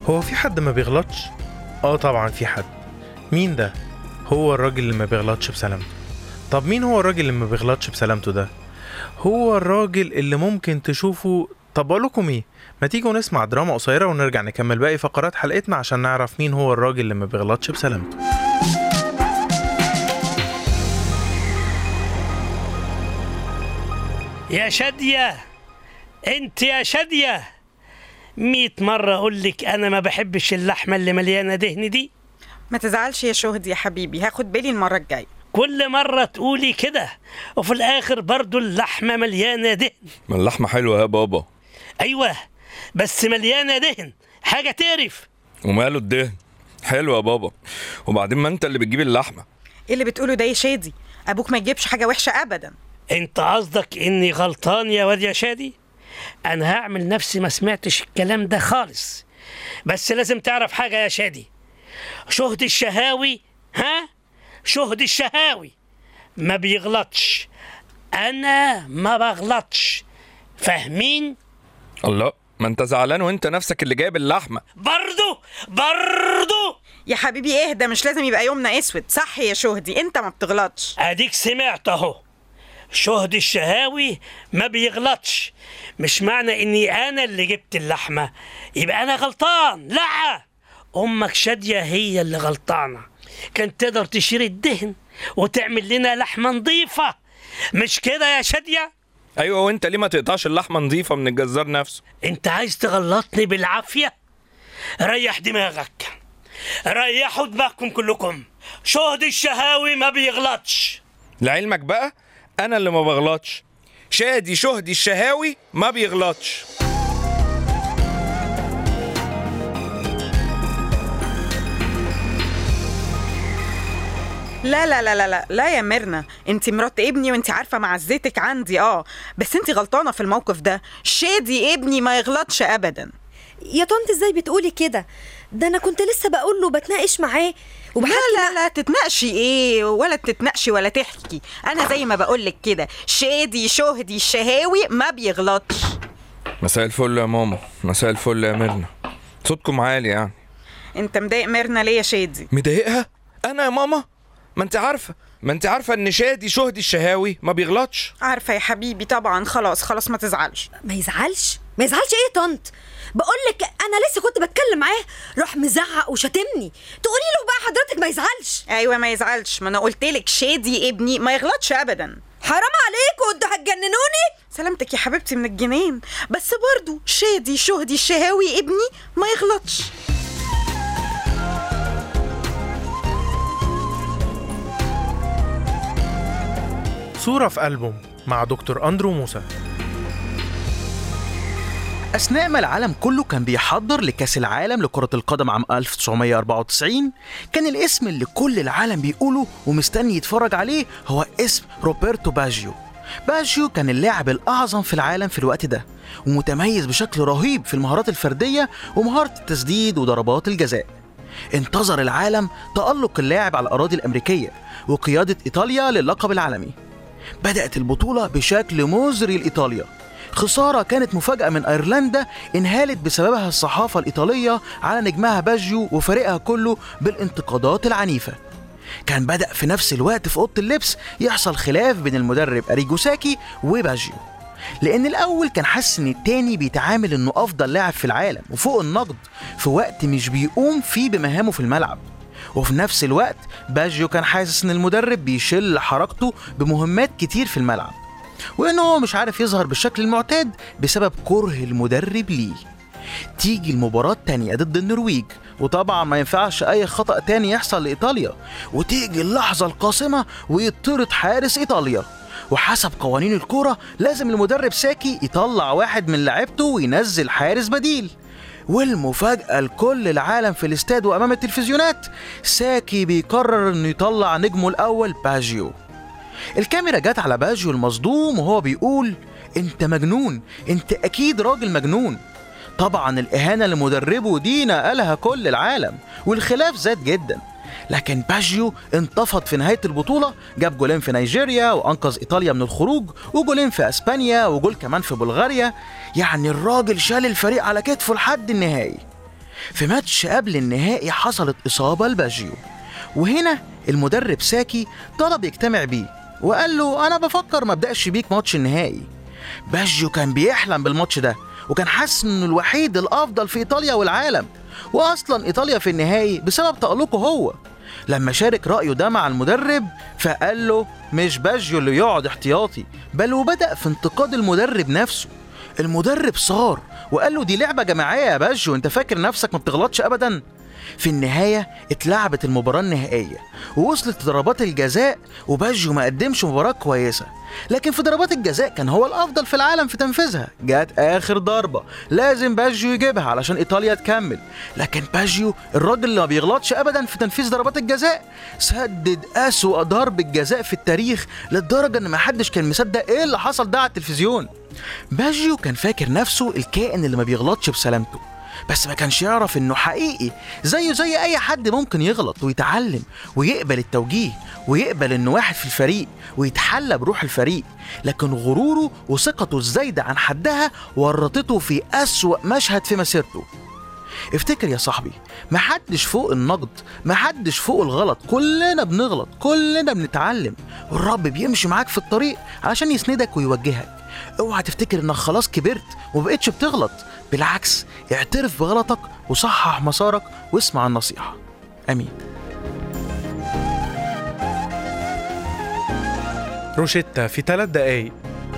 هو في حد ما بيغلطش؟ اه طبعا في حد مين ده؟ هو الراجل اللي ما بيغلطش بسلامته طب مين هو الراجل اللي ما بيغلطش بسلامته ده؟ هو الراجل اللي ممكن تشوفه طب اقول لكم ايه؟ ما تيجوا نسمع دراما قصيرة ونرجع نكمل باقي فقرات حلقتنا عشان نعرف مين هو الراجل اللي ما بيغلطش بسلامته يا شادية انت يا شادية مية مرة اقول لك انا ما بحبش اللحمة اللي مليانة دهن دي ما تزعلش يا شهد يا حبيبي هاخد بالي المرة الجاية كل مرة تقولي كده وفي الاخر برضو اللحمة مليانة دهن ما اللحمة حلوة يا بابا ايوه بس مليانة دهن حاجة تقرف وماله الدهن حلو يا بابا وبعدين ما انت اللي بتجيب اللحمة ايه اللي بتقوله ده يا شادي ابوك ما يجيبش حاجة وحشة ابدا انت قصدك اني غلطان يا واد يا شادي انا هعمل نفسي ما سمعتش الكلام ده خالص بس لازم تعرف حاجة يا شادي شهد الشهاوي ها شهد الشهاوي ما بيغلطش انا ما بغلطش فاهمين الله ما انت زعلان وانت نفسك اللي جايب اللحمة برضو برضو يا حبيبي اهدى مش لازم يبقى يومنا اسود صح يا شهدي انت ما بتغلطش اديك سمعت اهو شهد الشهاوي ما بيغلطش مش معنى اني انا اللي جبت اللحمه يبقى انا غلطان لا امك شاديه هي اللي غلطانه كانت تقدر تشيل الدهن وتعمل لنا لحمه نظيفه مش كده يا شاديه ايوه وانت ليه ما تقطعش اللحمة نظيفة من الجزار نفسه انت عايز تغلطني بالعافيه ريح دماغك ريحوا دماغكم كلكم شهد الشهاوي ما بيغلطش لعلمك بقى انا اللي ما بغلطش شادي شهدي الشهاوي ما بيغلطش لا لا لا لا لا لا يا ميرنا انت مرات ابني وانت عارفه معزتك عندي اه بس انت غلطانه في الموقف ده شادي ابني ما يغلطش ابدا يا طنط ازاي بتقولي كده ده انا كنت لسه بقول له بتناقش معاه وبحكي لا لا لا تتناقشي ايه ولا تتناقشي ولا تحكي انا زي ما بقولك كده شادي شهدي الشهاوي ما بيغلطش مساء الفل يا ماما مساء الفل يا ميرنا صوتكم عالي يعني انت مضايق ميرنا ليه يا شادي مضايقها انا يا ماما ما انت عارفه ما انت عارفه ان شادي شهدي الشهاوي ما بيغلطش عارفه يا حبيبي طبعا خلاص خلاص ما تزعلش ما يزعلش ما يزعلش ايه يا طنط بقول لك انا لسه كنت بتكلم معاه راح مزعق وشتمني تقولي له بقى حضرتك ما يزعلش ايوه ما يزعلش ما انا قلتلك شادي ابني ما يغلطش ابدا حرام عليكم انتوا هتجننوني سلامتك يا حبيبتي من الجنان بس برضو شادي شهدي الشهاوي ابني ما يغلطش صورة في ألبوم مع دكتور أندرو موسى أثناء ما العالم كله كان بيحضر لكأس العالم لكرة القدم عام 1994 كان الاسم اللي كل العالم بيقوله ومستني يتفرج عليه هو اسم روبرتو باجيو باجيو كان اللاعب الأعظم في العالم في الوقت ده ومتميز بشكل رهيب في المهارات الفردية ومهارة التسديد وضربات الجزاء انتظر العالم تألق اللاعب على الأراضي الأمريكية وقيادة إيطاليا للقب العالمي بدأت البطولة بشكل مزري لإيطاليا خسارة كانت مفاجأة من أيرلندا انهالت بسببها الصحافة الإيطالية على نجمها باجيو وفريقها كله بالانتقادات العنيفة كان بدأ في نفس الوقت في أوضة اللبس يحصل خلاف بين المدرب أريجو ساكي وباجيو لأن الأول كان حاسس إن التاني بيتعامل إنه أفضل لاعب في العالم وفوق النقد في وقت مش بيقوم فيه بمهامه في الملعب وفي نفس الوقت باجيو كان حاسس ان المدرب بيشل حركته بمهمات كتير في الملعب وانه هو مش عارف يظهر بالشكل المعتاد بسبب كره المدرب ليه تيجي المباراة التانية ضد النرويج وطبعا ما ينفعش اي خطأ تاني يحصل لإيطاليا وتيجي اللحظة القاسمة ويطرد حارس إيطاليا وحسب قوانين الكورة لازم المدرب ساكي يطلع واحد من لعيبته وينزل حارس بديل والمفاجأة لكل العالم في الاستاد وأمام التلفزيونات ساكي بيقرر إنه يطلع نجمه الأول باجيو الكاميرا جت على باجيو المصدوم وهو بيقول أنت مجنون أنت أكيد راجل مجنون طبعا الإهانة لمدربه دي نقلها كل العالم والخلاف زاد جدا لكن باجيو انتفض في نهاية البطولة جاب جولين في نيجيريا وأنقذ إيطاليا من الخروج وجولين في أسبانيا وجول كمان في بلغاريا يعني الراجل شال الفريق على كتفه لحد النهائي في ماتش قبل النهائي حصلت إصابة لباجيو وهنا المدرب ساكي طلب يجتمع بيه وقال له أنا بفكر ما ابدأش بيك ماتش النهائي باجيو كان بيحلم بالماتش ده وكان حاسس انه الوحيد الافضل في ايطاليا والعالم واصلا ايطاليا في النهائي بسبب تألقه هو لما شارك رأيه ده مع المدرب فقال له مش باجيو اللي يقعد احتياطي بل وبدأ في انتقاد المدرب نفسه المدرب صار وقال له دي لعبة جماعية يا باجيو انت فاكر نفسك ما بتغلطش ابدا في النهاية اتلعبت المباراة النهائية ووصلت ضربات الجزاء وباجيو ما قدمش مباراة كويسة لكن في ضربات الجزاء كان هو الأفضل في العالم في تنفيذها جت آخر ضربة لازم باجيو يجيبها علشان إيطاليا تكمل لكن باجيو الراجل اللي ما بيغلطش أبدا في تنفيذ ضربات الجزاء سدد أسوأ ضربة جزاء في التاريخ للدرجة إن محدش كان مصدق إيه اللي حصل ده على التلفزيون باجيو كان فاكر نفسه الكائن اللي ما بيغلطش بسلامته بس ما كانش يعرف انه حقيقي زيه زي اي حد ممكن يغلط ويتعلم ويقبل التوجيه ويقبل انه واحد في الفريق ويتحلى بروح الفريق لكن غروره وثقته الزايدة عن حدها ورطته في أسوأ مشهد في مسيرته افتكر يا صاحبي محدش فوق النقد محدش فوق الغلط كلنا بنغلط كلنا بنتعلم والرب بيمشي معاك في الطريق علشان يسندك ويوجهك اوعى تفتكر انك خلاص كبرت ومبقتش بتغلط بالعكس اعترف بغلطك وصحح مسارك واسمع النصيحة امين روشيتا في ثلاث دقايق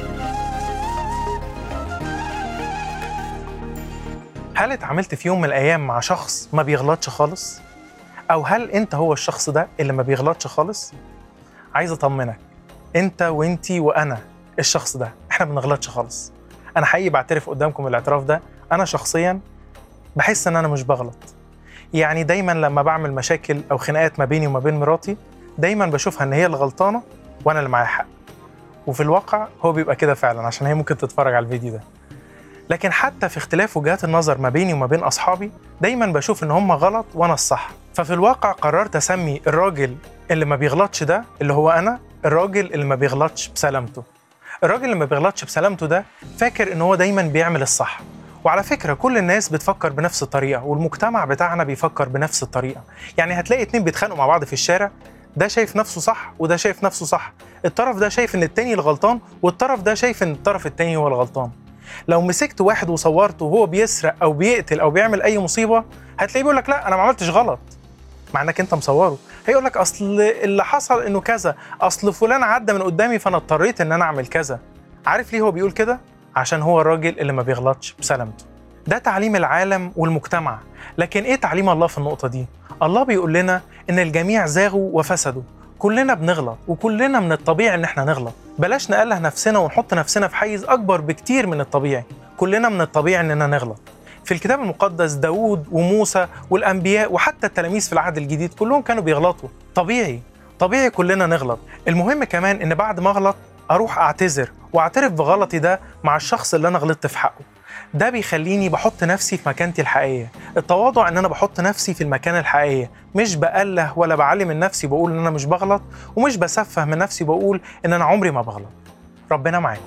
هل اتعاملت في يوم من الايام مع شخص ما بيغلطش خالص او هل انت هو الشخص ده اللي ما بيغلطش خالص عايز اطمنك انت وانتي وانا الشخص ده احنا ما بنغلطش خالص انا حقيقي بعترف قدامكم الاعتراف ده انا شخصيا بحس ان انا مش بغلط يعني دايما لما بعمل مشاكل او خناقات ما بيني وما بين مراتي دايما بشوفها ان هي اللي غلطانه وانا اللي معايا حق وفي الواقع هو بيبقى كده فعلا عشان هي ممكن تتفرج على الفيديو ده لكن حتى في اختلاف وجهات النظر ما بيني وما بين اصحابي دايما بشوف ان هم غلط وانا الصح ففي الواقع قررت اسمي الراجل اللي ما بيغلطش ده اللي هو انا الراجل اللي ما بيغلطش بسلامته الراجل اللي ما بيغلطش بسلامته ده فاكر ان هو دايما بيعمل الصح وعلى فكرة كل الناس بتفكر بنفس الطريقة والمجتمع بتاعنا بيفكر بنفس الطريقة يعني هتلاقي اتنين بيتخانقوا مع بعض في الشارع ده شايف نفسه صح وده شايف نفسه صح الطرف ده شايف ان التاني الغلطان والطرف ده شايف ان الطرف التاني هو الغلطان لو مسكت واحد وصورته وهو بيسرق او بيقتل او بيعمل اي مصيبه هتلاقيه بيقول لك لا انا ما عملتش غلط مع انك انت مصوره هيقول لك اصل اللي حصل انه كذا اصل فلان عدى من قدامي فانا اضطريت ان انا اعمل كذا عارف ليه هو بيقول كده عشان هو الراجل اللي ما بيغلطش بسلامته ده تعليم العالم والمجتمع لكن ايه تعليم الله في النقطه دي الله بيقول لنا ان الجميع زاغوا وفسدوا كلنا بنغلط وكلنا من الطبيعي ان احنا نغلط بلاش نقله نفسنا ونحط نفسنا في حيز اكبر بكتير من الطبيعي كلنا من الطبيعي اننا نغلط في الكتاب المقدس داوود وموسى والانبياء وحتى التلاميذ في العهد الجديد كلهم كانوا بيغلطوا طبيعي طبيعي كلنا نغلط المهم كمان ان بعد ما اغلط اروح اعتذر واعترف بغلطي ده مع الشخص اللي انا غلطت في حقه ده بيخليني بحط نفسي في مكانتي الحقيقيه التواضع ان انا بحط نفسي في المكانه الحقيقيه مش بأله ولا بعلي من نفسي بقول ان انا مش بغلط ومش بسفه من نفسي بقول ان انا عمري ما بغلط ربنا معاكم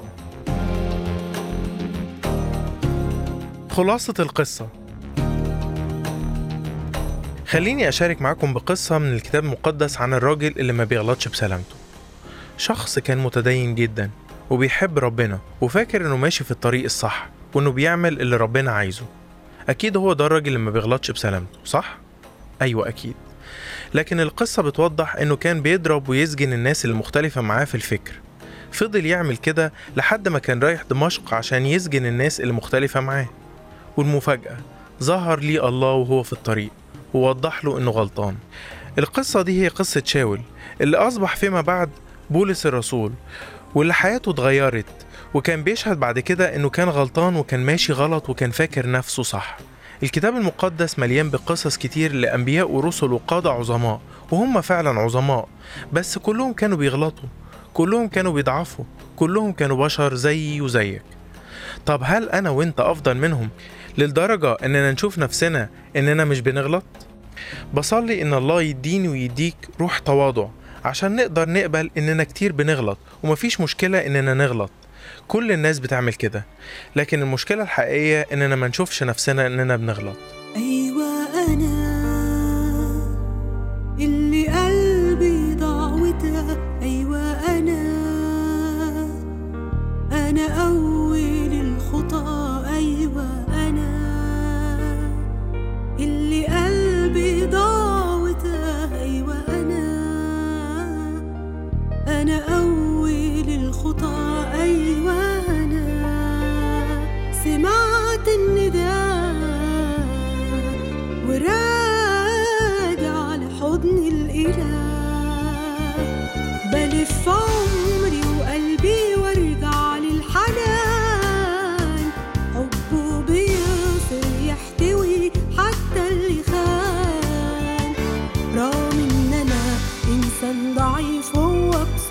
خلاصة القصة خليني أشارك معاكم بقصة من الكتاب المقدس عن الراجل اللي ما بيغلطش بسلامته شخص كان متدين جدا وبيحب ربنا وفاكر انه ماشي في الطريق الصح وانه بيعمل اللي ربنا عايزه اكيد هو ده الراجل اللي ما بيغلطش بسلامته صح ايوه اكيد لكن القصة بتوضح انه كان بيضرب ويسجن الناس المختلفة معاه في الفكر فضل يعمل كده لحد ما كان رايح دمشق عشان يسجن الناس المختلفة معاه والمفاجأة ظهر لي الله وهو في الطريق ووضح له انه غلطان القصة دي هي قصة شاول اللي أصبح فيما بعد بولس الرسول واللي حياته اتغيرت وكان بيشهد بعد كده انه كان غلطان وكان ماشي غلط وكان فاكر نفسه صح الكتاب المقدس مليان بقصص كتير لأنبياء ورسل وقادة عظماء وهم فعلا عظماء بس كلهم كانوا بيغلطوا كلهم كانوا بيضعفوا كلهم كانوا بشر زيي وزيك طب هل أنا وإنت أفضل منهم للدرجة إننا نشوف نفسنا إننا مش بنغلط؟ بصلي إن الله يديني ويديك روح تواضع عشان نقدر نقبل إننا كتير بنغلط ومفيش مشكلة إننا نغلط كل الناس بتعمل كده لكن المشكلة الحقيقية إننا ما نشوفش نفسنا إننا بنغلط أيوة أنا اللي قلبي ضعوتها أيوة أنا أنا أول الخطى أيوة أنا اللي قلبي ضعوتها أيوة أنا أنا أول الخطى أيوة أنا سمعت النداء وراجع لحضن الإله بلف عمري وقلبي وارجع للحنان حبه بيصل يحتوي حتى اللي خان رغم ان انا انسان ضعيف هو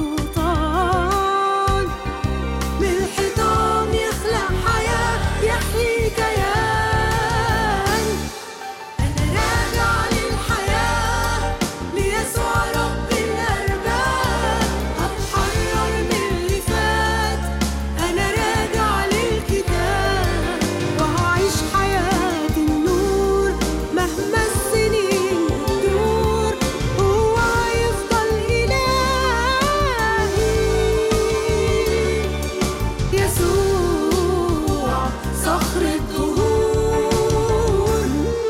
بسلطان من الحيطان يخلق حياة يحيي كيان أنا راجع للحياة ليسوع رب الأرباب هتحرر من اللي فات أنا راجع للكتاب وهعيش حياة النور مهما السنين تدور هو هيفضل إلهي يسوع صخر الدهور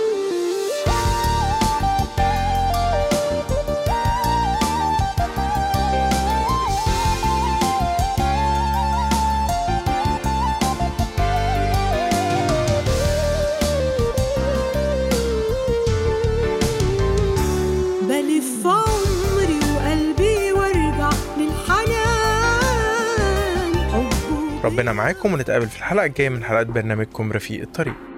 بلف عمري وقلبي وارجع للحنان حبه ربنا معاكم ونتقابل في الحلقة الجاية من حلقات برنامجكم رفيق الطريق